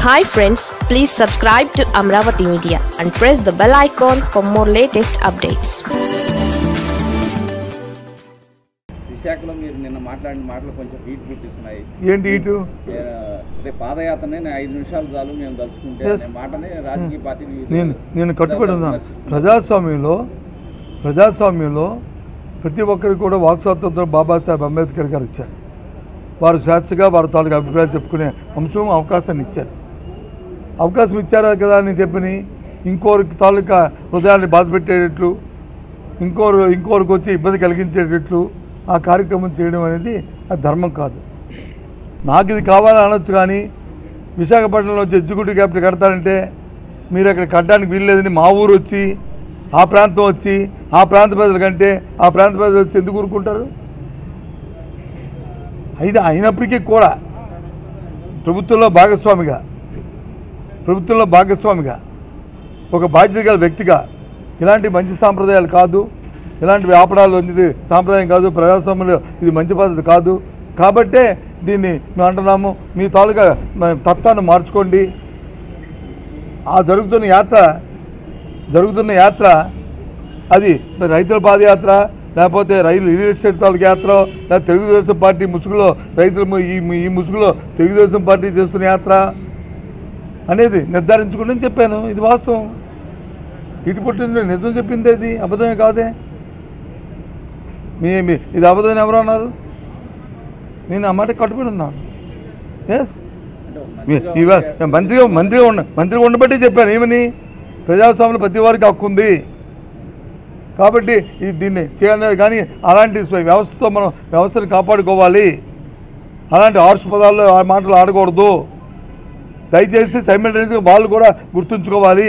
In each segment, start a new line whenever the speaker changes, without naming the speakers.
Hi friends please subscribe to Amaravati media and press the bell icon for more latest updates
విశాఖలో మీరు నిన్న మాట్లాడిన మాటలు కొంచెం హీట్ పుట్టిస్తున్నాయి
ఏంటి ఇటు
ఏ, అదే పాదయాత్రని నేను ఐదు నిమిషాలు చాలు మేము తలుచుకుంటే
Yes.
అనే మాటని రాజకీయ పార్టీలు
నేను నేను కట్టుబడి ఉన్నాను ప్రజాస్వామ్యంలో ప్రజాస్వామ్యంలో ప్రతి ఒక్కరికి కూడా వాక్ స్వాతంత్రం బాబాసాహెబ్ అంబేద్కర్ గారు ఇచ్చారు వారు స్వేచ్ఛగా వారి తాలూకు అభిప్రాయాలు చెప్పుకునే అంశం అవకాశాన్ని ఇచ్చారు అవకాశం ఇచ్చారా కదా అని చెప్పని ఇంకోరికి తాలూకా హృదయాన్ని బాధపెట్టేటట్లు ఇంకోరు ఇంకోరికి వచ్చి ఇబ్బంది కలిగించేటట్లు ఆ కార్యక్రమం చేయడం అనేది అది ధర్మం కాదు నాకు ఇది కావాలని అనొచ్చు కానీ విశాఖపట్నంలో వచ్చి ఎగ్జిక్యూటివ్ క్యాపిటల్ కడతారంటే మీరు అక్కడ కట్టడానికి వీల్లేదని మా ఊరు వచ్చి ఆ ప్రాంతం వచ్చి ఆ ప్రాంత ప్రజల కంటే ఆ ప్రాంత ప్రజలు వచ్చి ఎందుకు ఊరుకుంటారు అయితే అయినప్పటికీ కూడా ప్రభుత్వంలో భాగస్వామిగా ప్రభుత్వంలో భాగస్వామిగా ఒక బాధ్యత గల వ్యక్తిగా ఇలాంటి మంచి సాంప్రదాయాలు కాదు ఇలాంటి వ్యాపారాలు ఇది సాంప్రదాయం కాదు ప్రజాస్వామ్యంలో ఇది మంచి పద్ధతి కాదు కాబట్టే దీన్ని మేము అంటున్నాము మీ తాలూకా మ- తత్వాన్ని మార్చుకోండి ఆ జరుగుతున్న యాత్ర జరుగుతున్న యాత్ర అది రైతుల పాదయాత్ర లేకపోతే రైలు రియల్ ఎస్టేట్ తాలూకా యాత్ర లేదా తెలుగుదేశం పార్టీ ముసుగులో రైతుల ము- ఈ ఈ ముసుగులో తెలుగుదేశం పార్టీ చేస్తున్న యాత్ర అనేది నిర్ధారించుకోండి అని చెప్పాను ఇది వాస్తవం ఇటు పుట్టింది నిజం చెప్పింది ఇది అబద్ధమే కాదే మీ మీ- ఇది అబద్ధం ఎవరు అన్నారు నేను ఆ మాట కట్టుబడి ఉన్నాను ఎస్
అంటే ఒక
మీ-
మంచిగా
ఇవాళ
ఉండే-
మంత్రిగా మంత్రిగా ఉన్న మంత్రిగా ఉండబట్టి చెప్పాను ఏమని ప్రజాస్వామ్యంలో ప్రతి వారికి హక్కు ఉంది కాబట్టి ఇది దీన్ని చేయాలి కానీ అలాంటి స్వ- వ్యవస్థతో మనం వ్యవస్థను కాపాడుకోవాలి అలాంటి ఆర్ష్ పదాల్లో ఆ మాటలు ఆడకూడదు దయచేసి సైమిల్టేనియస్గా వాళ్ళు కూడా గుర్తుంచుకోవాలి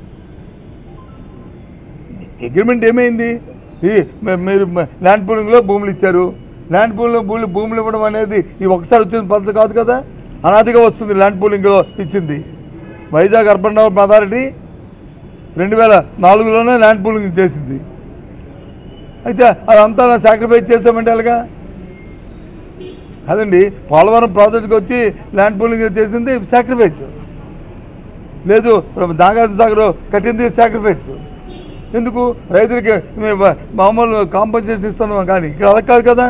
అగ్రిమెంట్ ఏమైంది ఈ మ- మీరు మ- ల్యాండ్ పూలింగ్లో భూములు ఇచ్చారు ల్యాండ్ పూలింగ్లో భూములు భూములు ఇవ్వడం అనేది ఈ ఒకసారి వచ్చిన పద్ధతి కాదు కదా అనాదిగా వస్తుంది ల్యాండ్ పూలింగ్లో ఇచ్చింది వైజాగ్ అర్బన్ డెవలప్మెంట్ అథారిటీ రెండు వేల నాలుగులోనే ల్యాండ్ పూలింగ్ చేసింది అయితే అదంతా సాక్రిఫైస్ చేసామంటే అలాగా అదండి పోలవరం ప్రాజెక్ట్కి వచ్చి ల్యాండ్ పూలింగ్ చేసింది సాక్రిఫైస్ లేదు నాగార్జున సాగర్ కట్టింది సాక్రిఫైస్ ఎందుకు రైతులకి మేము మామూలు కాంపన్సేషన్ ఇస్తున్నాం కానీ ఇక్కడ అలా కాదు కదా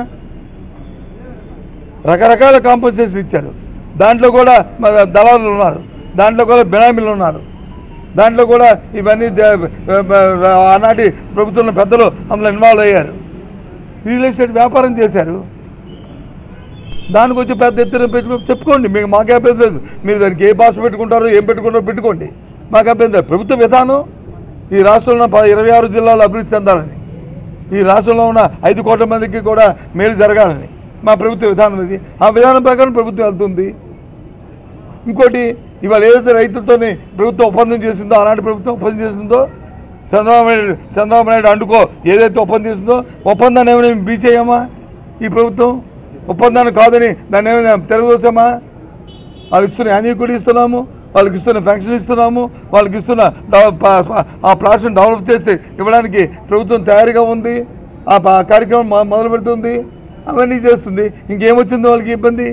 రకరకాల కాంపన్సేషన్ ఇచ్చారు దాంట్లో కూడా మన దళారులు ఉన్నారు దాంట్లో కూడా బినామీలు ఉన్నారు దాంట్లో కూడా ఇవన్నీ ద- ఆనాటి ప్రభుత్వంలో పెద్దలు అందులో ఇన్వాల్వ్ అయ్యారు రియల్ ఎస్టేట్ వ్యాపారం చేశారు దానికి వచ్చి పెద్ద ఎత్తున పెట్టుకో చెప్పుకోండి మీకు మాకే అభ్యంతరం లేదు మీరు దానికి ఏ భాష పెట్టుకుంటారో ఏం పెట్టుకుంటారో పెట్టుకోండి మాకు అభ్యంతరం లేదు. ప్రభుత్వ విధానం ఈ రాష్ట్రంలో ప- ఇరవై ఆరు జిల్లాలు అభివృద్ధి చెందాలని ఈ రాష్ట్రంలో ఉన్న ఐదు కోట్ల మందికి కూడా మేలు జరగాలని మా ప్రభుత్వ విధానం ఇది ఆ విధానం ప్రకారం ప్రభుత్వం వెళ్తుంది ఇంకోటి ఇవాళ ఏదైతే రైతులతోని ప్రభుత్వం ఒప్పందం చేసిందో ఆనాటి ప్రభుత్వం ఒప్పందం చేసిందో చంద్రబాబు నాయుడు చంద్రబాబు నాయుడు అండుకో ఏదైతే ఒప్పందం చేసిందో ఒప్పందాన్ని ఏమైనా బీచేయమా ఈ ప్రభుత్వం ఒప్పందాన్ని కాదని దాన్ని ఏమైనా తిరగదోసామా వాళ్ళకి ఇస్తున్న యాన్యువల్ కూడా ఇస్తున్నాము వాళ్ళకి ఇస్తున్న పెన్షన్ ఇస్తున్నాము వాళ్ళకి ఇస్తున్న డెవ- ప- ప- ఆ ప్లాట్స్ని డెవలప్ చేసి ఇవ్వడానికి ప్రభుత్వం తయారీగా ఉంది ఆ ప- ఆ కార్యక్రమం మొ- మొదలు పెడుతుంది అవన్నీ చేస్తుంది ఇంకేమొచ్చింది వాళ్ళకి ఇబ్బంది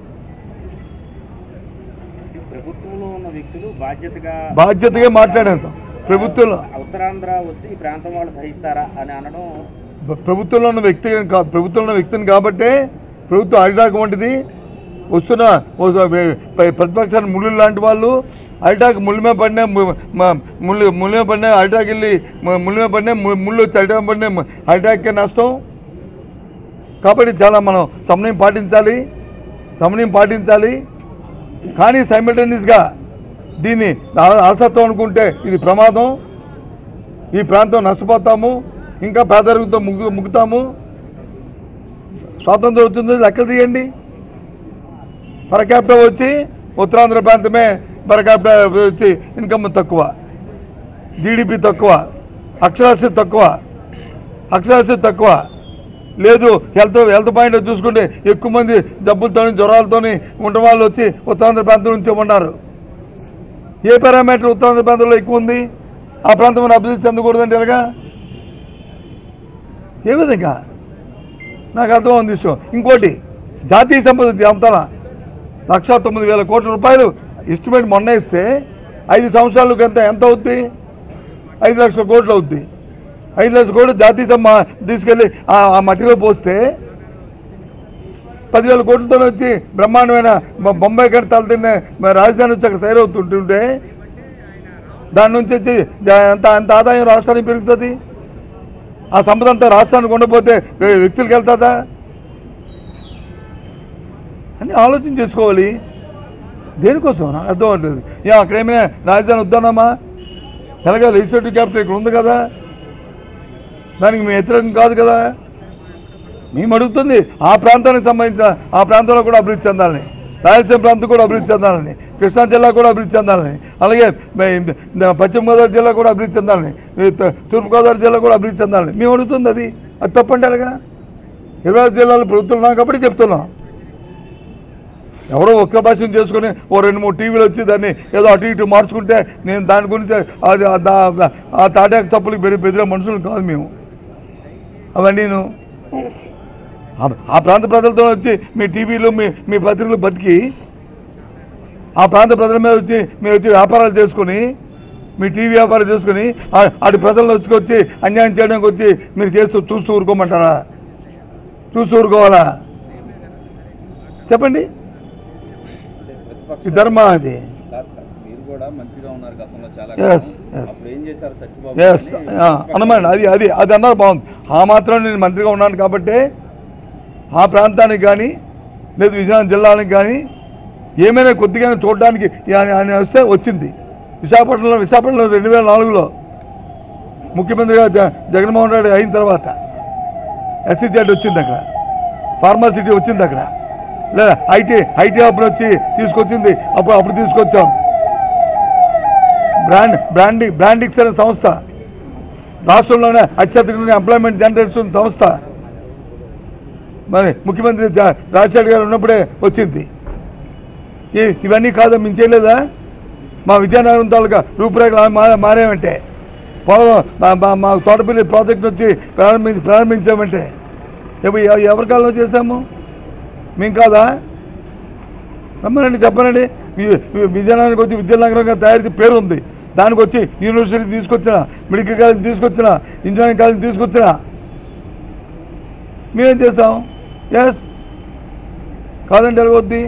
ప్రభుత్వంలో ఉన్న వ్యక్తులు బాధ్యతగా
బాధ్యతగా మాట్లాడాను ప్రభుత్వంలో
ఉత్తరాంధ్ర వచ్చి ఈ ప్రాంతం వాళ్ళు సహిస్తారా అని అనడం
ప్ర- ప్రభుత్వంలో ఉన్న వ్యక్తి కా- ప్రభుత్వంలో ఉన్న వ్యక్తిని కాబట్టే ప్రభుత్వం అరిటాక్ వంటిది వస్తున్న ఓ- వే- ప- ప్రతిపక్షాన్ని ముళ్ళు లాంటి వాళ్ళు అరిటాక్ ముళ్ళు మీద పడినా ము- మ- ముళ్ళు ముళ్ళు మీద పడినా అరిటాక్ వెళ్ళి మ- ముళ్ళు మీద పడినా ము- ముళ్ళు వచ్చి అరిటాక్ పడినా మ- అరిటాక్కే నష్టం కాబట్టి చాలా మనం సమన్వయం పాటించాలి సమన్వయం పాటించాలి కానీ సైమల్టేనియస్గా దీన్ని ఆ- అలసత్వం అనుకుంటే ఇది ప్రమాదం ఈ ప్రాంతం నష్టపోతాము ఇంకా పేదరికంతో ముగ్గు ముగ్గుతాము స్వాతంత్రం వచ్చింది లెక్కలు తీయండి పర్ క్యాపిటల్ వచ్చి ఉత్తరాంధ్ర ప్రాంతమే పర్ క్యాపిటల్ వచ్చి ఇన్కమ్ తక్కువ జీడిపి తక్కువ అక్షరాస్యత తక్కువ అక్షరాస్యత తక్కువ లేదు హెల్త్ హెల్త్ పాయింట్ చూసుకుంటే ఎక్కువ మంది జబ్బులతోని జ్వరాలతోని ఉండే వాళ్ళు వచ్చి ఉత్తరాంధ్ర ప్రాంతం నుంచి ఉన్నారు ఏ పారామీటర్ ఉత్తరాంధ్ర ప్రాంతంలో ఎక్కువ ఉంది ఆ ప్రాంతం అభివృద్ధి చెందకూడదంటే ఎలాగా ఏ విధంగా నాకు అర్థం ఉంది విషయం ఇంకోటి జాతీయ సంపద అంతా లక్ష తొమ్మిది వేల కోట్ల రూపాయలు ఎస్టిమేట్ మొన్న ఇస్తే ఐదు సంవత్సరాలకు ఎంత ఎంత అవుద్ది ఐదు లక్షల కోట్లు అవుద్ది ఐదు లక్షల కోట్లు జాతీయ సమ్మ తీసుకెళ్ళి ఆ ఆ మట్టిలో పోస్తే పదివేల కోట్లతో వచ్చి బ్రహ్మాండమైన బొ- బొంబాయి కంటే తలతిన్న రాజధాని వచ్చి అక్కడ తయారవుతుంటుంటే దాని నుంచి వచ్చి జ- ఎంత ఎంత ఆదాయం రాష్ట్రానికి పెరుగుతుంది ఆ సంపద అంతా రాష్ట్రానికి ఉండకపోతే వే- వ్యక్తులకు వెళ్తుందా అని ఆలోచన చేసుకోవాలి దేనికోసం నాకు అర్థం అవుతుంది ఏ అక్కడ ఏమైనా రాజధాని వద్దన్నామా ఎలాగ లెజిస్లేటివ్ క్యాపిటల్ ఇక్కడ ఉంది కదా దానికి మేము వ్యతిరేకం కాదు కదా మేము అడుగుతుంది ఆ ప్రాంతానికి సంబంధించిన ఆ ప్రాంతంలో కూడా అభివృద్ధి చెందాలని రాయలసీమ ప్రాంతం కూడా అభివృద్ధి చెందాలని కృష్ణా జిల్లా కూడా అభివృద్ధి చెందాలని అలాగే మే- పశ్చిమ గోదావరి జిల్లా కూడా అభివృద్ధి చెందాలని ఈ తూ- తూర్పుగోదావరి జిల్లా కూడా అభివృద్ధి చెందాలని మేము అడుగుతుంది అది అది తప్పండి అలాగా ఇరవై ఐదు జిల్లాలు ప్రభుత్వం ఉన్నాం కాబట్టి చెప్తున్నాం ఎవరో ఒక్క భాషను చేసుకుని ఓ రెండు మూడు టీవీలు వచ్చి దాన్ని ఏదో అటు ఇటు మార్చుకుంటే నేను దాని గురించి అది ఆ దా- ఆ తాటాకు తప్పులకు బెదిరి బెదిరే మనుషులు కాదు మేము అవన్నీ ఆ- ఆ ప్రాంత ప్రజలతో వచ్చి మీ టీవీలు మీ మీ పత్రికలు బతికి ఆ ప్రాంత ప్రజల మీద వచ్చి మీరు వచ్చి వ్యాపారాలు చేసుకుని మీ టీవీ వ్యాపారం చేసుకుని ఆ- అటు ప్రజలను వచ్చి వచ్చి అన్యాయం చేయడానికి వచ్చి మీరు చేస్తూ చూస్తూ ఊరుకోమంటారా చూస్తూ ఊరుకోవాలా చెప్పండి
ప్రతిపక్ష
ఈ ధర్మ అది
కాదు సార్, మీరు కూడా మంచిగా ఉన్నారు గతంలో చాలా
Yes,
కాలం.
yes.
అప్పుడు ఏం చేశారు సత్యబాబు
ఎస్
గారిని?
అనమాట అది అది అది అన్నారు బాగుంది ఆ మాత్రం నేను మంత్రిగా ఉన్నాను కాబట్టి ఆ ప్రాంతానికి కానీ లేదు విజయనగరం జిల్లానికి కానీ ఏమైనా కొద్దిగా చూడడానికి ఆయన ఆయన వస్తే వచ్చింది విశాఖపట్నంలో విశాఖపట్నంలో రెండు వేల నాలుగులో ముఖ్యమంత్రిగా జ జగన్మోహన్ రెడ్డి అయిన తర్వాత ఎస్సీజెడ్ వచ్చింది అక్కడ ఫార్మాసిటీ వచ్చింది అక్కడ లేదా ఐటీ ఐటీ అప్పుడు వచ్చి తీసుకొచ్చింది అప్పుడు అప్పుడు తీసుకొచ్చాం బ్రాండ్ బ్రాండింగ్ బ్రాండిక్స్ అనే సంస్థ రాష్ట్రంలోనే అత్యధికంగా ఎంప్లాయ్మెంట్ జనరేట్ సంస్థ మరి ముఖ్యమంత్రి జా- రాజశేఖర్ గారు ఉన్నప్పుడే వచ్చింది ఈ- ఇవన్నీ కాదా మేము చేయలేదా మా విజయనగరం తాలూకా రూపురేఖలు మా- మారేమంటే పొలం మా- మా- మా తోటపల్లి ప్రాజెక్ట్ వచ్చి ప్రారంభించి ప్రారంభించామంటే ఎవ- ఎవ- ఎవరి కాలంలో చేశాము మేము కాదా రమ్మనండి చెప్పనండి వి- వి- విజయనగరానికి వచ్చి విద్యానగరంగా తయారీ పేరు ఉంది దానికి వచ్చి యూనివర్సిటీ తీసుకొచ్చిన మెడికల్ కాలేజ్ తీసుకొచ్చిన ఇంజనీరింగ్ కాలేజ్ తీసుకొచ్చిన మేమేం చేస్తాం ఎస్ కాదండి ఎలాగొద్ది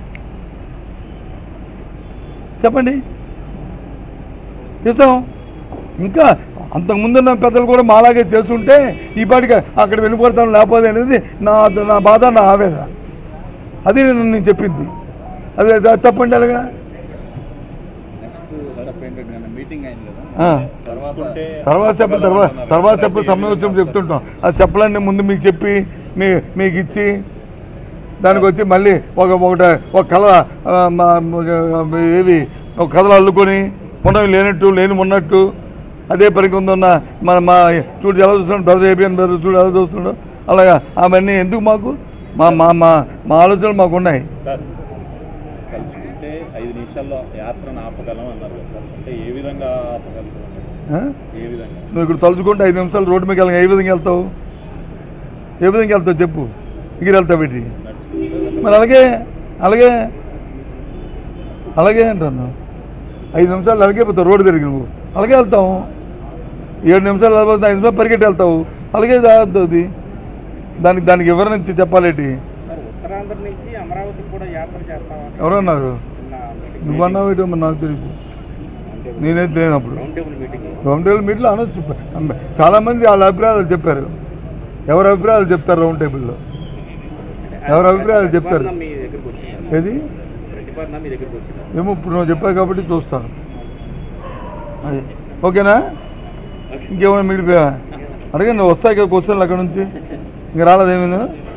చెప్పండి చేస్తాం ఇంకా అంతకుముందున్న పెద్దలు కూడా మాలాగే చేస్తుంటే ఈ పాటికి అక్కడ వెళ్ళిపోతాను లేకపోతే అనేది నా నా బాధ నా ఆవేదన అది నేను నేను చెప్పింది అదే అది తప్పండి అలాగా
నెక్స్ట్ స్టెప్ ఏంటంటే నిన్న మీటింగ్ అయింది కదా
ఆ.
తర్వాత
తర్వాత చెప్పు తర్వాత తర్వాత చెప్పు సమయం వచ్చినప్పుడు చెప్తుంటాం ఆ చెప్పలన్నీ ముందు మీకు చెప్పి మీ మీకు ఇచ్చి దానికి వచ్చి మళ్ళీ ఒక ఒకట ఒక కళ ఆ, మా- మా- ఏవి ఒక కథలు అల్లుకొని ఉన్నవి లేనట్టు లేని ఉన్నట్టు అదే పరికిందున్న మన మా చూడు ఎలా చూస్తున్నాడు బ్రదర్ ఏబిఎన్ బ్రదర్ చూడు ఎలా చూస్తున్నాడు అలాగా అవన్నీ ఎందుకు మాకు మా మా మా మా ఆలోచనలు మాకు ఉన్నాయి
సార్ కలుసుకుంటే ఐదు నిమిషాల్లో యాత్రను ఆపగలం అన్నారు కదా సార్ అంటే ఏ విధంగా ఆపగలుగుతాం
ఆ?
ఏ విధంగా
నువ్వు ఇక్కడ తలుచుకుంటే ఐదు నిమిషాలు రోడ్డు మీద వెళ్ళగా ఏ విధంగా వెళ్తావు ఏ విధంగా వెళ్తావు చెప్పు ఇక్కడ వెళ్తావు పెట్టి మరి అలాగే అలాగే అలాగే అంటాను ఐదు నిమిషాలు అలాగే పోతావు రోడ్డు తిరిగి నువ్వు అలాగే వెళ్తావు ఏడు నిమిషాలు వెళ్ళిపోతే ఐదు నిమిషాలు పరిగెట్టి వెళ్తావు అలాగే జాగ్రత్త అది దానికి దానికి వివరణ ఇచ్చి చెప్పాలేటి
సార్ ఉత్తరాంధ్ర నుంచి అమరావతికి కూడా యాత్ర చేస్తామని
ఎవరన్నారు
నిన్న మీటింగ్
నువ్వు అన్నావు ఏంటో మరి నాకు తెలియదు నేనైతే లేను అప్పుడు
round table meeting
round table మీట్లో అనొచ్చు చాలా మంది వాళ్ళ అభిప్రాయాలు చెప్పారు ఎవరి అభిప్రాయాలు చెప్తారు రౌండ్ టేబుల్లో ఎవరి అభిప్రాయాలు చెప్తారు
మీ దగ్గరికి వచ్చింది
ఏది
ప్రతిపాదన మీ దగ్గరికి వచ్చింది
ఏమో ఇప్పుడు నువ్వు చెప్పావు కాబట్టి చూస్తాను అది ఓకేనా ఇంకేమైనా మిగిలిపోయా అడగండి వస్తాయి కదా క్వశ్చన్లు అక్కడ నుంచి ఇంక రాలేదేమీ